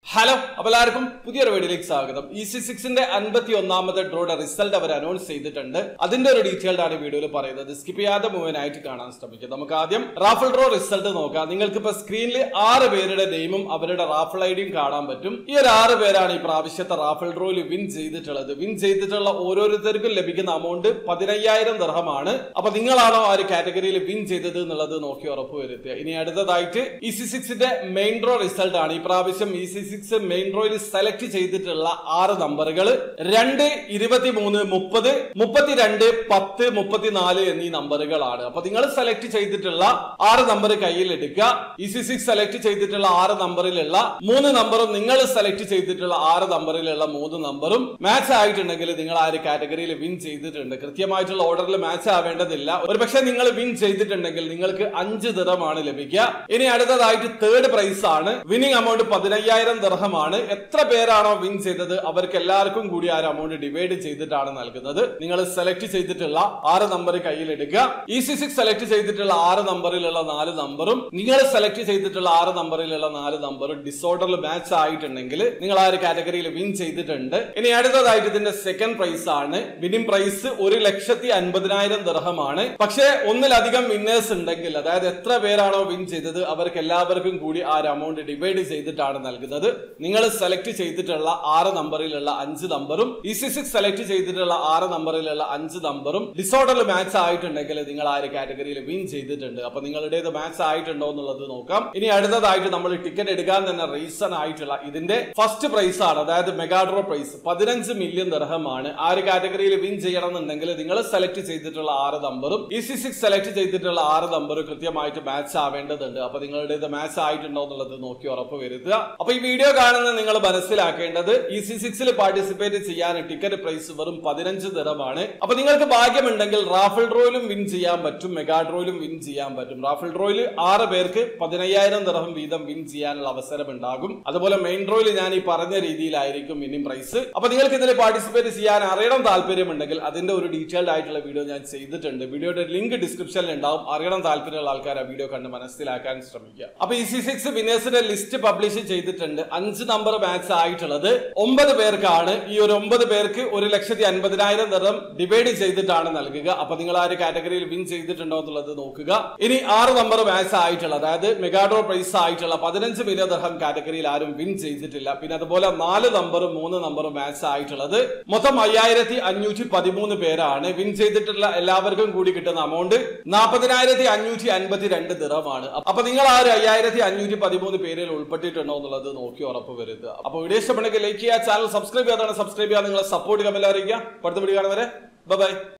hello അപ്പൊ എല്ലാവർക്കും പുതിയൊരു വീഡിയോയിലേക്ക് സ്വാഗതം ഇ സി സിക്സിന്റെ അൻപത്തി ഒന്നാമത്തെ ഡ്രോയുടെ റിസൾട്ട് അവർ അനൗൺസ് ചെയ്തിട്ടുണ്ട് അതിന്റെ ഒരു ഡീറ്റെയിൽഡ് ആണ് വീഡിയോയിൽ പറയുന്നത് സ്കിപ്പ് ചെയ്യാതെ മുഴുവനായിട്ട് കാണാൻ ശ്രമിക്കുക നമുക്ക് ആദ്യം റാഫിൾ ഡ്രോ റിസൾട്ട് നോക്കാം നിങ്ങൾക്ക് ഇപ്പൊ സ്ക്രീനിൽ ആറ് പേരുടെ നെയിമും അവരുടെ റാഫിൾ ഐഡിയും കാണാൻ പറ്റും ഈ ഒരു ആറ് പേരാണ് ഈ പ്രാവശ്യത്തെ റാഫിൾ ഡ്രോയിൽ വിൻ ചെയ്തിട്ടുള്ളത് വിൻ ചെയ്തിട്ടുള്ള ഓരോരുത്തർക്കും ലഭിക്കുന്ന എമൗണ്ട് പതിനയ്യായിരം ദർഹമാണ് അപ്പൊ നിങ്ങളാണോ ആ ഒരു കാറ്റഗറിയിൽ വിൻ ചെയ്തത് എന്നുള്ളത് നോക്കി ഉറപ്പുവരുത്തുക ഇനി അടുത്തതായിട്ട് ഇ സി സിക്സിന്റെ മെയിൻ ഡ്രോ റിസൾട്ട് ആണ് ഈ പ്രാവശ്യം ഇ സി സിക്സ് മെയിൻ ഡ്രോയിൽ സെലക്ട് ചെയ്തിട്ടുള്ള ആറ് നമ്പറുകൾ രണ്ട് ഇരുപത്തിമൂന്ന് മുപ്പത് മുപ്പത്തിരണ്ട് പത്ത് മുപ്പത്തിനാല് എന്നീ നമ്പറുകളാണ് അപ്പൊ നിങ്ങൾ സെലക്ട് ചെയ്തിട്ടുള്ള ആറ് നമ്പർ കയ്യിൽ എടുക്കുക ഇ സി സിക്സ് സെലക്ട് ചെയ്തിട്ടുള്ള ആറ് നമ്പറിലുള്ള മൂന്ന് നമ്പറും നിങ്ങൾ സെലക്ട് ചെയ്തിട്ടുള്ള ആറ് നമ്പറിലുള്ള മൂന്ന് നമ്പറും മാച്ച് ആയിട്ടുണ്ടെങ്കിൽ നിങ്ങൾ ആ ഒരു കാറ്റഗറിയിൽ വിൻ ചെയ്തിട്ടുണ്ട് കൃത്യമായിട്ടുള്ള ഓർഡറിൽ മാച്ച് ആവേണ്ടതില്ല ഒരുപക്ഷെ നിങ്ങൾ വിൻ ചെയ്തിട്ടുണ്ടെങ്കിൽ നിങ്ങൾക്ക് അഞ്ച് ദിറമാണ് ലഭിക്കുക ഇനി അടുത്തതായിട്ട് തേർഡ് പ്രൈസ് ആണ് വിന്നിംഗ് എമൗണ്ട് പതിനയ്യായിരം ദിർഹമാണ് എത്ര പേരാണോ വിൻ ചെയ്തത് അവർക്ക് എല്ലാവർക്കും കൂടി ആ ഒരു എമൗണ്ട് ഡിവൈഡ് ചെയ്തിട്ടാണ് നൽകുന്നത് നിങ്ങൾ സെലക്ട് ചെയ്തിട്ടുള്ള ആറ് നമ്പർ കയ്യിൽ എടുക്കുക ഇ സി സിക്സ് സെലക്ട് ചെയ്തിട്ടുള്ള ആറ് നമ്പറിലുള്ള നാല് നമ്പറും നിങ്ങൾ സെലക്ട് ചെയ്തിട്ടുള്ള ആറ് നമ്പറിലുള്ള നാല് നമ്പറും ഡിസോർഡറിൽ മാച്ച് ആയിട്ടുണ്ടെങ്കിൽ നിങ്ങൾ ആ ഒരു കാറ്റഗറിയിൽ വിൻ ചെയ്തിട്ടുണ്ട് ഇനി അടുത്തതായിട്ട് ഇതിന്റെ സെക്കൻഡ് പ്രൈസ് ആണ് വിന്നിംഗ് പ്രൈസ് ഒരു ലക്ഷത്തി അൻപതിനായിരം ദിർഹമാണ് പക്ഷേ ഒന്നിലധികം വിന്നേഴ്സ് ഉണ്ടെങ്കിൽ അതായത് എത്ര പേരാണോ വിൻ ചെയ്തത് അവർക്ക് എല്ലാവർക്കും കൂടി ആ ഒരു എമൗണ്ട് ഡിവൈഡ് ചെയ്തിട്ടാണ് നൽകുന്നത് നിങ്ങൾ സെലക്ട് ചെയ്തിട്ടുള്ള ആറ് നമ്പറിലുള്ള അഞ്ച് നമ്പറും ഇ സി സിക്സ് സെലക്ട് ചെയ്തിട്ടുള്ള ആറ് നമ്പറിലുള്ള അഞ്ച് നമ്പറും ഡിസോർഡറിൽ മാച്ച് ആയിട്ടുണ്ടെങ്കിൽ നിങ്ങൾ ആ ഒരു കാറ്റഗറിയിൽ വിൻ ചെയ്തിട്ടുണ്ട് അപ്പൊ നിങ്ങളുടേത് മാച്ച് ആയിട്ടുണ്ടോ എന്നുള്ളത് നോക്കാം ഇനി അടുത്തതായിട്ട് നമ്മൾ ടിക്കറ്റ് എടുക്കാൻ തന്നെ റീസൺ ആയിട്ടുള്ള ഇതിന്റെ ഫസ്റ്റ് പ്രൈസ് ആണ് അതായത് മെഗാഡ്രോ പ്രൈസ് പതിനഞ്ച് മില്യൺ ദർഹമാണ് ആ ഒരു കാറ്റഗറിയിൽ വിൻ ചെയ്യണം എന്നുണ്ടെങ്കിൽ നിങ്ങൾ സെലക്ട് ചെയ്തിട്ടുള്ള ആറ് നമ്പറും ഇ സി സിക്സ് സെലക്ട് ചെയ്തിട്ടുള്ള ആറ് നമ്പറും കൃത്യമായിട്ട് മാച്ച് ആവേണ്ടതുണ്ട് അപ്പൊ നിങ്ങളുടേത് മാച്ച് ആയിട്ടുണ്ടോ എന്നുള്ളത് നോക്കി ഉറപ്പ് വരുത്തുക അപ്പൊ ഈ വീഡിയോ കാണുന്ന നിങ്ങൾ മനസ്സിലാക്കേണ്ടത് ഇ സി സിക്സിൽ പാർട്ടിസിപ്പേറ്റ് ചെയ്യാൻ ടിക്കറ്റ് പ്രൈസ് വെറും പതിനഞ്ച് ദിറമാണ് അപ്പൊ നിങ്ങൾക്ക് ഭാഗ്യമുണ്ടെങ്കിൽ റാഫിൾ ഡ്രോയിലും വിൻ ചെയ്യാൻ പറ്റും മെഗാ ഡ്രോയിലും വിൻ ചെയ്യാൻ പറ്റും റാഫിൾ ഡ്രോയിൽ ആറ് പേർക്ക് പതിനയ്യായിരം ദിറഹം വീതം വിൻ ചെയ്യാനുള്ള അവസരം ഉണ്ടാകും അതുപോലെ മെയിൻ ഡ്രോയിൽ ഞാൻ ഈ പറഞ്ഞ രീതിയിലായിരിക്കും വിന്നിംഗ് പ്രൈസ് അപ്പൊ നിങ്ങൾക്ക് ഇതിൽ പാർട്ടിസിപ്പേറ്റ് ചെയ്യാൻ അറിയണം താല്പര്യമുണ്ടെങ്കിൽ അതിന്റെ ഒരു ഡീറ്റെയിൽഡ് ആയിട്ടുള്ള വീഡിയോ ഞാൻ ചെയ്തിട്ടുണ്ട് വീഡിയോയുടെ ലിങ്ക് ഡിസ്ക്രിപ്ഷനിൽ ഉണ്ടാവും അറിയണം താല്പര്യമുള്ള ആൾക്കാർ ആ വീഡിയോ കണ്ട് മനസ്സിലാക്കാൻ ശ്രമിക്കുക അപ്പൊ ഈ സി സിക്സ് വിന്നേഴ്സിന്റെ ലിസ്റ്റ് പബ്ലിഷ് ചെയ്തിട്ടുണ്ട് അഞ്ച് നമ്പർ മാച്ച് ആയിട്ടുള്ളത് ഒമ്പത് പേർക്കാണ് ഈ ഒരു ഒമ്പത് പേർക്ക് ഒരു ലക്ഷത്തി അൻപതിനായിരം നിറം ഡിവൈഡ് ചെയ്തിട്ടാണ് നൽകുക അപ്പൊ നിങ്ങൾ ആ ഒരു കാറ്റഗറിയിൽ വിൻ ചെയ്തിട്ടുണ്ടോ എന്നുള്ളത് നോക്കുക ഇനി ആറ് നമ്പർ മാച്ച് ആയിട്ടുള്ള അതായത് മെഗാഡോ പ്രൈസ് ആയിട്ടുള്ള പതിനഞ്ച് മില്യൺ ദർഹം കാറ്റഗറിയിൽ ആരും വിൻ ചെയ്തിട്ടില്ല പിന്നെ അതുപോലെ നാല് നമ്പറും മൂന്ന് നമ്പറും മാച്ച് ആയിട്ടുള്ളത് മൊത്തം അയ്യായിരത്തി അഞ്ഞൂറ്റി പതിമൂന്ന് പേരാണ് വിൻ ചെയ്തിട്ടുള്ള എല്ലാവർക്കും കൂടി കിട്ടുന്ന എമൗണ്ട് നാൽപ്പതിനായിരത്തി അഞ്ഞൂറ്റി അൻപത്തി രണ്ട് ദിറമാണ് അപ്പൊ നിങ്ങൾ ആ ഒരു അയ്യായിരത്തി അഞ്ഞൂറ്റി പതിമൂന്ന് പേരിൽ ഉൾപ്പെട്ടിട്ടുണ്ടോ എന്നുള്ളത് നോക്കി ഉറപ്പ് വരുത്തുക അപ്പൊ വീഡിയോ ഇഷ്ടപ്പെടുന്നെങ്കിൽ ലൈക്ക് ചെയ്യുക ചാനൽ സബ്സ്ക്രൈബ് ചെയ്യാതാണ് സബ്സ്ക്രൈബ് ചെയ്യാൻ നിങ്ങളെ സപ്പോർട്ട് കമന്റ് അറിയിക്കുക അടുത്ത വീഡിയോ കാണുവരെ ബൈ